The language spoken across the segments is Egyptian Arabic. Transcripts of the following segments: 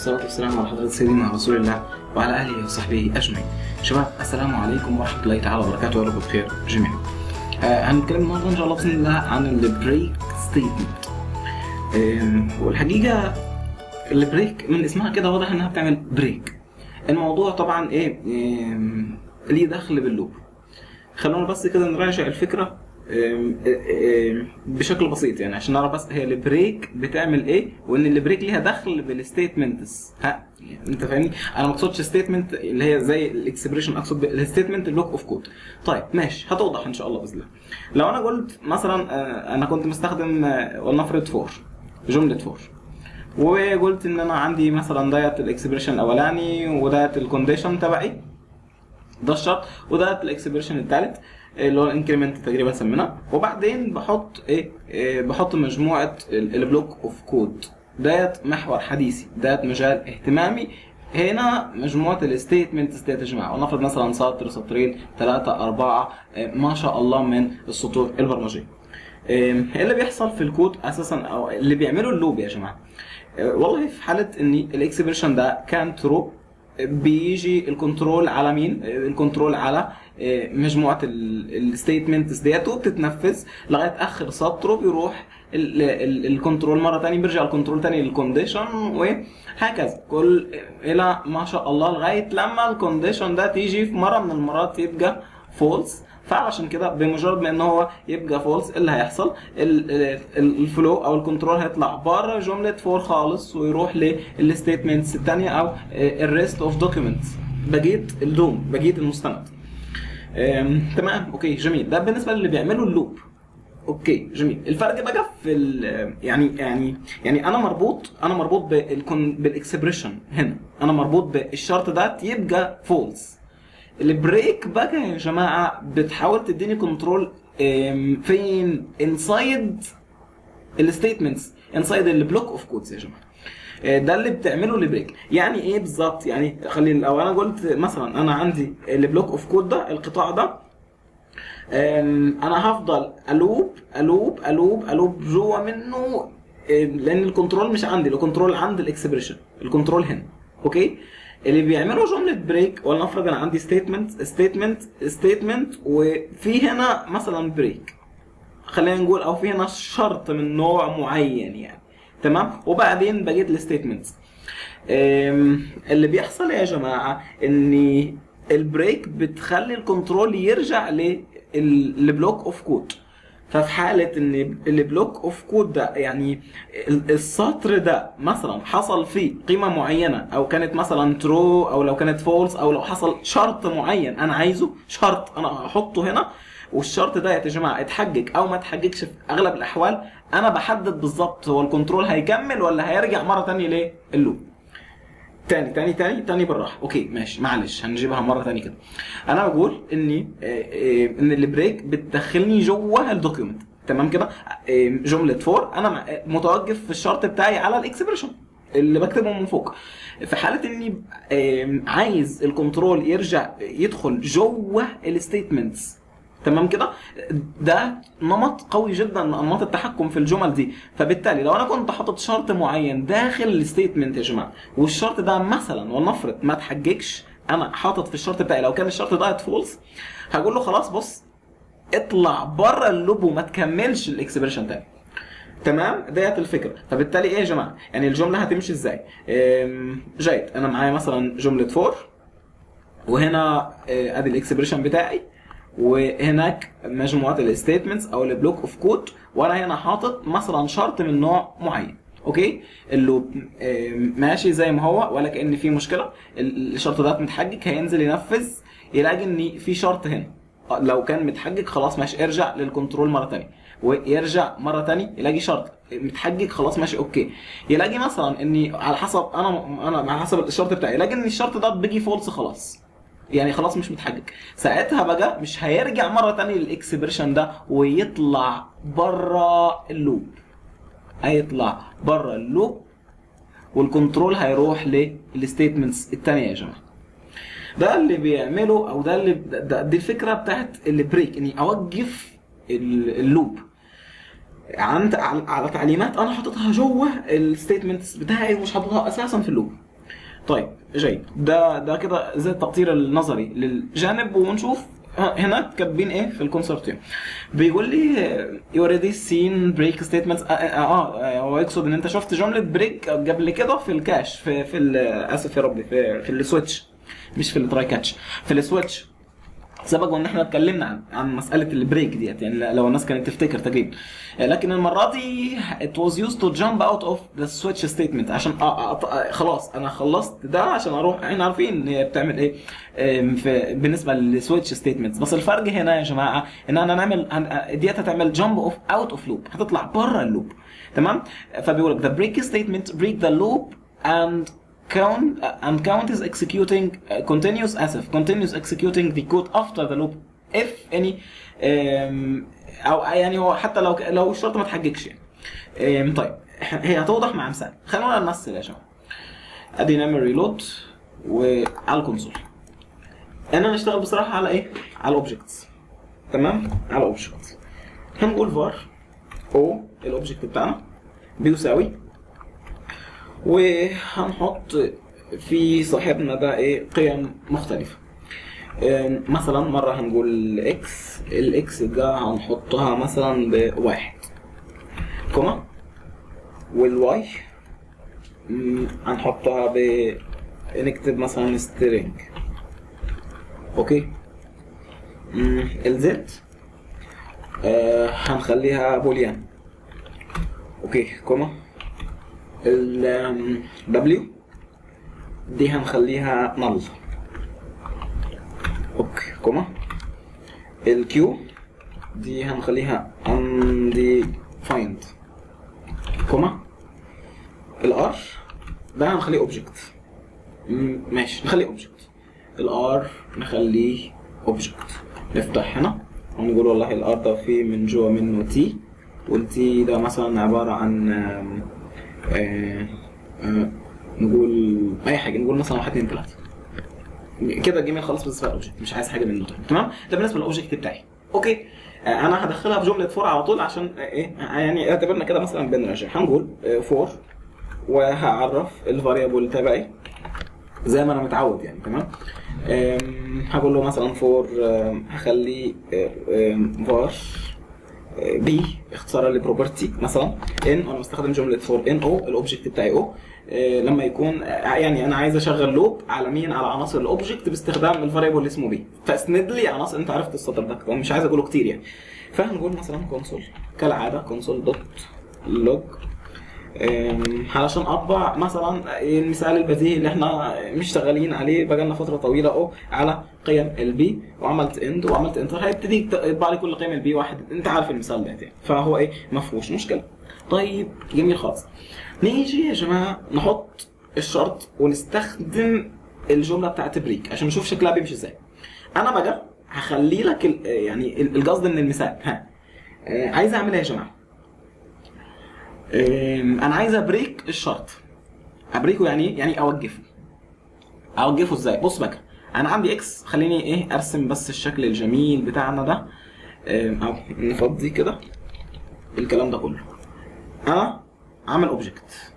والصلاة والسلام على حضرة سيدنا رسول الله وعلى آله وصحبه أجمعين. شباب السلام عليكم ورحمة الله تعالى وبركاته ورب بخير جميعا. آه هنتكلم النهارده إن شاء الله بإذن الله عن البريك ستيتمنت. والحقيقة البريك من اسمها كده واضح إنها بتعمل بريك. الموضوع طبعا إيه؟ آم، ليه دخل باللوب. خلونا بس كده نراجع الفكرة آم، آم، بشكل بسيط يعني عشان نعرف بس هي البريك بتعمل ايه وان البريك ليها دخل بالستيتمنتس ها يعني انت فاهمني انا ما اقصدش ستيتمنت اللي هي زي الاكسبريشن اقصد الستيتمنت اللوك اوف كود طيب ماشي هتوضح ان شاء الله باذن الله لو انا قلت مثلا آه، انا كنت مستخدم آه، ولنفرض فور جمله فور وقلت ان انا عندي مثلا ديت الاكسبريشن الاولاني وديت الكونديشن تبعي ده الشرط وده الاكسبريشن الثالث اللي هو الانكريمنت تقريبا سميناه وبعدين بحط ايه, إيه بحط مجموعه ال- البلوك اوف كود ديت محور حديثي ديت مجال اهتمامي هنا مجموعه الستيتمنتس ديت يا جماعه ونفرض مثلا سطر سطرين ثلاثه اربعه إيه ما شاء الله من السطور البرمجيه إيه اللي بيحصل في الكود اساسا او اللي بيعمله اللوب يا جماعه إيه والله في حاله ان الاكسبريشن ده كان ترو بيجي الكنترول على مين؟ الكنترول على آه، مجموعه الستيتمنتس ديت وبتتنفذ لغايه اخر سطر وبيروح ال- ال- الكنترول مره ثانيه بيرجع الكنترول ثاني للكونديشن وهكذا كل الى ما شاء الله لغايه لما الكونديشن ده تيجي في مره من المرات يبقى فولس فعشان كده بمجرد ما ان هو يبقى فولس اللي هيحصل ال- ال- الفلو او الكنترول هيطلع بره جمله فور خالص ويروح للستيتمنتس الثانيه او الريست اوف دوكيومنتس بقيه الدوم بقيه المستند أم، تمام اوكي جميل ده بالنسبه للي بيعملوا اللوب اوكي جميل الفرق بقى في ال- يعني يعني يعني انا مربوط انا مربوط بالكون بالاكسبريشن هنا انا مربوط بالشرط ده يبقى فولس البريك بقى يا جماعه بتحاول تديني كنترول فين انسايد الستيتمنتس انسايد البلوك اوف كودز يا جماعه آه، ده اللي بتعمله البريك يعني ايه بالظبط يعني خلي لو انا قلت مثلا انا عندي البلوك اوف كود ده القطاع ده آم، انا هفضل الوب الوب الوب الوب جوه منه آه، لان الكنترول مش عندي الكنترول عند الاكسبريشن الكنترول هنا اوكي اللي بيعملوا جمله بريك ولنفرض انا عندي ستيتمنت ستيتمنت ستيتمنت وفي هنا مثلا بريك خلينا نقول او في هنا شرط من نوع معين يعني تمام وبعدين بقيت الستيتمنتس اللي بيحصل يا جماعه ان البريك بتخلي الكنترول يرجع للبلوك اوف كود ففي حالة ان البلوك اوف كود ده يعني ال- السطر ده مثلا حصل فيه قيمة معينة او كانت مثلا ترو او لو كانت فولس او لو حصل شرط معين انا عايزه شرط انا هحطه هنا والشرط ده يا جماعه اتحقق او ما اتحققش في اغلب الاحوال انا بحدد بالظبط هو الكنترول هيكمل ولا هيرجع مره تانية ليه اللوب تاني تاني تاني تاني بالراحه اوكي ماشي معلش هنجيبها مره تانية كده انا بقول اني آه، آه، ان البريك بتدخلني جوه الدوكيومنت تمام كده آه، جمله فور انا مع- آه، متوقف في الشرط بتاعي على الاكسبريشن اللي بكتبه من فوق في حاله اني آه، عايز الكنترول يرجع يدخل جوه الستيتمنتس تمام كده ده نمط قوي جدا من انماط التحكم في الجمل دي فبالتالي لو انا كنت حاطط شرط معين داخل الستيتمنت يا جماعه والشرط ده مثلا ولنفرض ما اتحققش انا حاطط في الشرط بتاعي لو كان الشرط ده فولس هقول له خلاص بص اطلع بره اللوب وما تكملش الاكسبريشن تاني تمام ديت الفكره فبالتالي ايه يا جماعه يعني الجمله هتمشي ازاي أم، جيد انا معايا مثلا جمله فور وهنا آه، ادي الاكسبريشن بتاعي وهناك مجموعه الستيتمنتس او البلوك اوف كود وانا هنا حاطط مثلا شرط من نوع معين اوكي اللوب آه، ماشي زي ما هو ولا كان في مشكله ال- الشرط ده متحقق هينزل ينفذ يلاقي ان في شرط هنا آه، لو كان متحقق خلاص ماشي ارجع للكنترول مره ثانيه ويرجع مره ثانيه يلاقي شرط متحقق خلاص ماشي اوكي يلاقي مثلا اني على حسب انا انا على حسب الشرط بتاعي يلاقي ان الشرط ده بيجي فولس خلاص يعني خلاص مش متحقق ساعتها بقى مش هيرجع مره تانية للاكسبريشن ده ويطلع بره اللوب هيطلع بره اللوب والكنترول هيروح للستيتمنتس التانية يا جماعه ده اللي بيعمله او ده اللي ده ده- دي الفكره بتاعت البريك اني اوقف ال- اللوب عند على على تعليمات انا حاططها جوه الستيتمنتس بتاعي ومش حاططها اساسا في اللوب طيب جيد ده ده كده زي التقطير النظري للجانب ونشوف هنا كاتبين ايه في الكونسورتيوم بيقول لي يو اوريدي سين بريك ستيتمنتس اه هو يقصد ان انت شفت جمله بريك قبل كده في الكاش في في ال- اسف يا ربي في في السويتش مش في التراي كاتش في السويتش سبق وان احنا اتكلمنا عن عن مساله البريك ديت يعني لو الناس كانت تفتكر تقريبا لكن المره دي it was used to jump out of the switch statement عشان أ- أ- أ- خلاص انا خلصت ده عشان اروح احنا عارفين ان هي بتعمل ايه أم، في بالنسبه للسويتش ستيتمنتس بس الفرق هنا يا جماعه ان انا نعمل هن- ديت هتعمل جامب اوف اوت اوف لوب هتطلع بره اللوب تمام فبيقول لك the break statement break the loop and count uh, and count is executing uh, continuous asif continuous executing the code after the loop if any um, او يعني هو حتى لو لو الشرط ما اتحققش يعني um, طيب هي هتوضح مع مثال خلونا نمثل يا شباب ادي نعمل ريلود وعلى الكونسول انا نشتغل بصراحه على ايه على الاوبجكتس تمام على الاوبجكت هنقول var او الاوبجكت بتاعنا بيساوي وهنحط في صاحبنا ده ايه قيم مختلفة أم، مثلا مرة هنقول اكس الاكس ده هنحطها مثلا بواحد كوما والواي أم، هنحطها ب نكتب مثلا سترينج اوكي أم، الزد آه هنخليها بوليان اوكي كوما ال W دي هنخليها null اوكي كوما ال Q دي هنخليها undefined كوما ال R ده هنخليه object مم، ماشي نخليه object ال R نخليه object نفتح هنا ونقول والله ال R ده فيه من جوا منه T وال T ده مثلا عبارة عن آم، آه، آه، نقول اي حاجه نقول مثلا واحد اثنين ثلاثه كده الجيميل خلاص بالنسبه للاوبجكت مش عايز حاجه منه تاني تمام ده بالنسبه للاوبجكت بتاعي اوكي آه، انا هدخلها بجمله فور على طول عشان آه، ايه آه، يعني اعتبرنا كده مثلا بنراجع هنقول فور وهعرف الفاريبل تبعي زي ما انا متعود يعني تمام آم، هقول له مثلا فور هخليه فار بي اختصارا لبروبرتي مثلا ان وانا بستخدم جمله فور ان او الاوبجكت بتاعي او آه، لما يكون آه، يعني انا عايز اشغل لوب على مين على عناصر الاوبجكت باستخدام الفاريبل اللي اسمه بي فاسند لي عناصر انت عرفت السطر ده كمان مش عايز اقوله كتير يعني فهنقول مثلا كونسول كالعاده كونسول دوت لوج أم، علشان اطبع مثلا المثال البديهي اللي احنا مش شغالين عليه بقالنا فتره طويله اهو على قيم البي وعملت اند وعملت انتر هيبتدي يطبع لي كل قيم البي واحد انت عارف المثال ده يعني فهو ايه ما فيهوش مشكله طيب جميل خالص نيجي يا جماعه نحط الشرط ونستخدم الجمله بتاعت بريك عشان نشوف شكلها بيمشي ازاي انا بقى هخلي لك ال- يعني ال- القصد من المثال ها آه، عايز اعمل ايه يا جماعه أم، انا عايز ابريك الشرط ابريكه يعني ايه يعني اوقفه اوقفه ازاي بص بقى انا عندي اكس خليني ايه ارسم بس الشكل الجميل بتاعنا ده أم، او نفضي كده الكلام ده كله انا عامل اوبجكت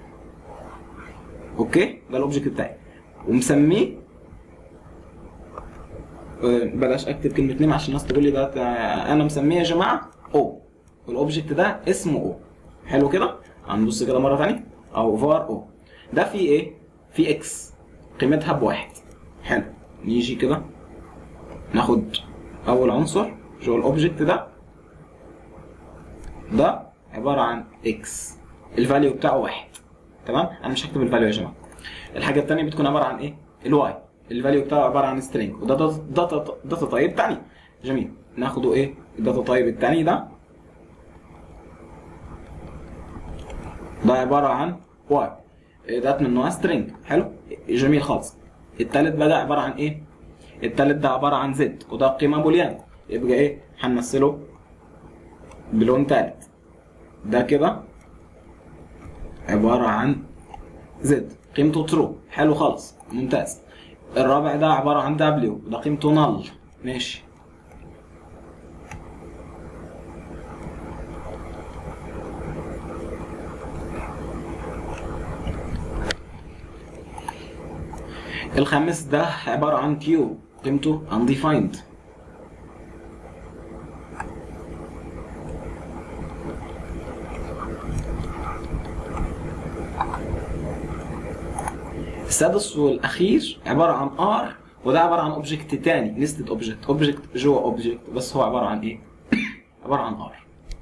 اوكي ده الاوبجكت بتاعي ومسميه أم، بلاش اكتب كلمه نيم عشان الناس تقول لي ده تا- انا مسميه يا جماعه او والاوبجكت ده اسمه او حلو كده هنبص كده مره ثانيه او فار او ده فيه ايه في اكس قيمتها بواحد حلو نيجي كده ناخد اول عنصر جوه الاوبجكت ده ده عباره عن اكس الفاليو بتاعه واحد تمام انا مش هكتب الفاليو يا جماعه الحاجه الثانيه بتكون عباره عن ايه الواي الفاليو بتاعه عباره عن سترينج وده داتا داتا تايب تاني جميل ناخده ايه الداتا تايب الثاني ده ده عباره عن واي ده من نوع سترينج حلو جميل خالص التالت بقى عباره عن ايه التالت ده عباره عن زد وده قيمه بوليان يبقى ايه هنمثله بلون تالت ده كده عباره عن زد قيمته ترو حلو خالص ممتاز الرابع ده عباره عن دبليو ده قيمته نل ماشي الخامس ده عباره عن كيو قيمته undefined السادس والاخير عباره عن ار وده عباره عن اوبجكت تاني نستد اوبجكت اوبجكت جوه اوبجكت بس هو عباره عن ايه عباره عن ار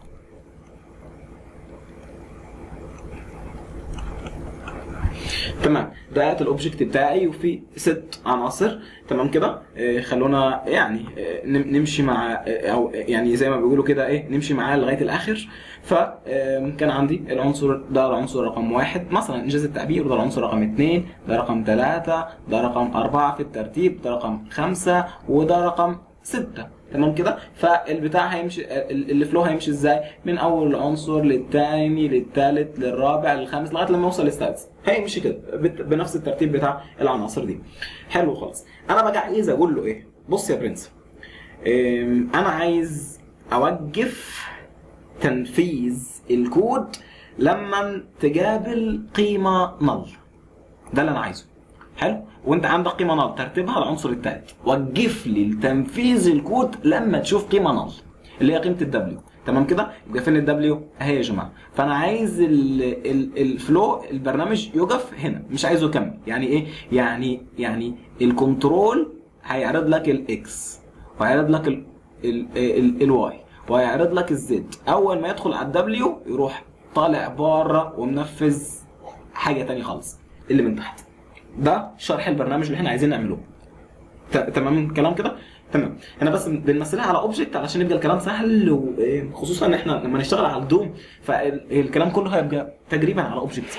تمام ده الاوبجكت بتاعي وفي ست عناصر تمام كده آه، خلونا يعني آه، نم- نمشي مع آه، او يعني زي ما بيقولوا كده ايه نمشي معاه لغايه الاخر فكان عندي العنصر ده العنصر رقم واحد مثلا انجاز التعبير وده العنصر رقم اثنين ده رقم ثلاثة ده رقم أربعة في الترتيب ده رقم خمسة وده رقم ستة تمام كده فالبتاع هيمشي ال- الفلو هيمشي ازاي من اول عنصر للتاني للتالت للرابع للخامس لغايه لما يوصل للسادس هيمشي كده بت- بنفس الترتيب بتاع العناصر دي حلو خالص انا بقى عايز اقول له ايه بص يا برنس أم، انا عايز اوقف تنفيذ الكود لما تقابل قيمه نل ده اللي انا عايزه حلو وانت عندك قيمه نل ترتيبها العنصر الثالث وقف لي تنفيذ الكود لما تشوف قيمه نل اللي هي قيمه الدبليو تمام كده يبقى فين الدبليو اهي يا جماعه فانا عايز ال ال الفلو البرنامج يقف هنا مش عايزه يكمل يعني ايه يعني يعني الكنترول هيعرض لك الاكس وهيعرض لك ال ال ال الواي وهيعرض لك الزد اول ما يدخل على الدبليو يروح طالع بره ومنفذ حاجه تانية خالص اللي من تحت ده شرح البرنامج اللي احنا عايزين نعمله ت- تمام الكلام كده تمام انا بس بنمثلها على اوبجكت علشان يبقى الكلام سهل وخصوصا ان احنا لما نشتغل على الدوم فالكلام كله هيبقى تقريبا على اوبجكت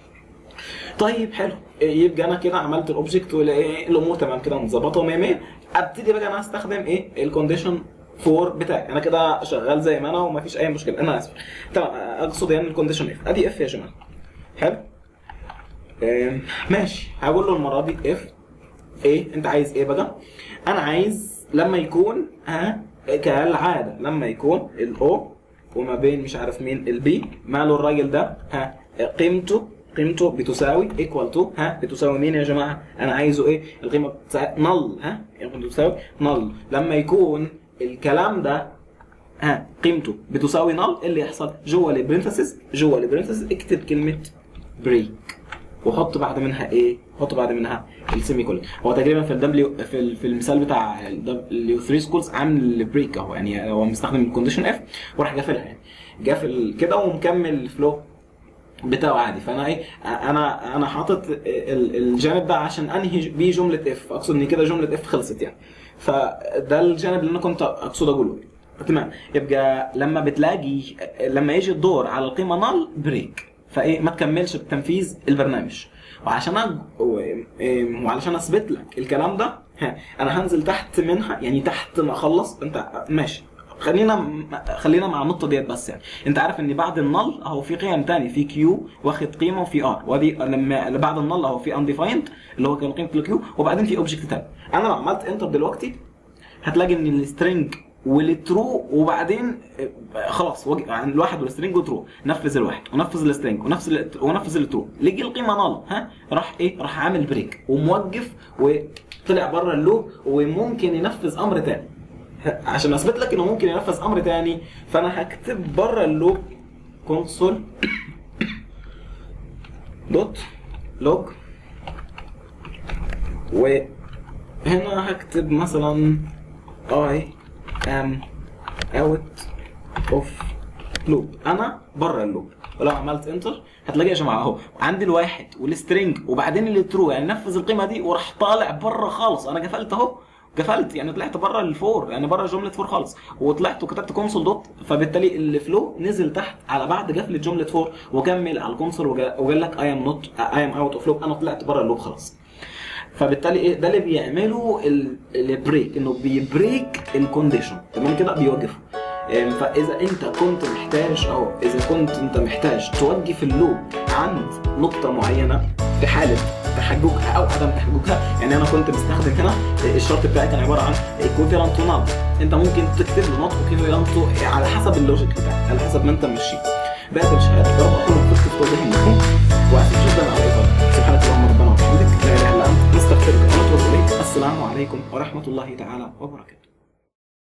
طيب حلو يبقى انا كده عملت الاوبجكت والامور تمام كده متظبطه و100 100 ابتدي بقى انا استخدم ايه الكونديشن فور بتاعي انا كده شغال زي ما انا ومفيش اي مشكله انا اسف تمام اقصد يعني الكونديشن اف ادي اف يا جماعه حلو آم، ماشي هقول له المره دي اف ايه انت عايز ايه بقى انا عايز لما يكون ها كالعاده لما يكون الاو وما بين مش عارف مين البي ماله الراجل ده ها قيمته قيمته بتساوي ايكوال تو ها بتساوي مين يا جماعه انا عايزه ايه القيمه بتساوي نل ها يعني بتساوي نل لما يكون الكلام ده ها قيمته بتساوي نل ايه اللي يحصل جوه البرنتسز جوه البرنتسز اكتب كلمه بريك وحط بعد منها ايه؟ حط بعد منها السيمي كولن هو تقريبا في الدبليو في, ال- في المثال بتاع الدبليو 3 سكولز عامل بريك اهو يعني هو مستخدم الكونديشن اف وراح قافلها يعني قافل كده ومكمل الفلو بتاعه عادي فانا ايه انا انا حاطط ال- الجانب ده عشان انهي بيه جمله اف اقصد ان كده جمله اف خلصت يعني فده الجانب اللي انا كنت اقصد اقوله تمام يبقى لما بتلاقي لما يجي الدور على القيمه نل بريك فايه ما تكملش بتنفيذ البرنامج وعشان أج... و... إيه، وعلشان اثبت لك الكلام ده ها، انا هنزل تحت منها يعني تحت ما اخلص انت ماشي خلينا خلينا مع النقطه ديت بس يعني انت عارف ان بعد النل اهو في قيم تاني في كيو واخد قيمه وفي ار ودي لما اللي بعد النل اهو في انديفايند اللي هو كان قيمه الكيو وبعدين في اوبجكت تاني انا لو عملت انتر دلوقتي هتلاقي ان السترنج والترو وبعدين آه، خلاص وج- يعني الواحد والسترنج وترو نفذ الواحد ونفذ السترنج ونفذ ال- ونفذ الترو لقي القيمه نال ها راح ايه راح عامل بريك وموقف وطلع بره اللوب وممكن ينفذ امر تاني ه- عشان اثبت لك انه ممكن ينفذ امر تاني فانا هكتب بره اللوب كونسول دوت لوج وهنا هكتب مثلا I am out of loop انا بره اللوب ولو عملت انتر هتلاقي يا جماعه اهو عندي الواحد والسترنج وبعدين الترو يعني نفذ القيمه دي وراح طالع بره خالص انا قفلت اهو قفلت يعني طلعت بره الفور يعني بره جمله فور خالص وطلعت وكتبت كونسول دوت فبالتالي الفلو نزل تحت على بعد قفله جمله فور وكمل على الكونسول وجا- وقال لك اي ام نوت اي ام اوت اوف لوب انا طلعت بره اللوب خلاص فبالتالي ايه ده اللي بيعمله ال- البريك انه بيبريك الكونديشن تمام كده بيوقفه إيه، فاذا انت كنت محتاج او اذا كنت انت محتاج توقف اللوب عند نقطه معينه في حاله تحققها او عدم تحققها يعني انا كنت بستخدم هنا الشرط بتاعي كان عباره عن equivalent to null انت ممكن تكتب له نوت equivalent to على حسب اللوجيك بتاعك على حسب ما انت ماشي بعد الشهاده يا رب اكون وفقت في توضيح المفهوم واسف جدا على الاطاله سبحانك اللهم ربنا وبحمدك لا اله الا انت نستغفرك السلام عليكم ورحمة الله تعالى وبركاته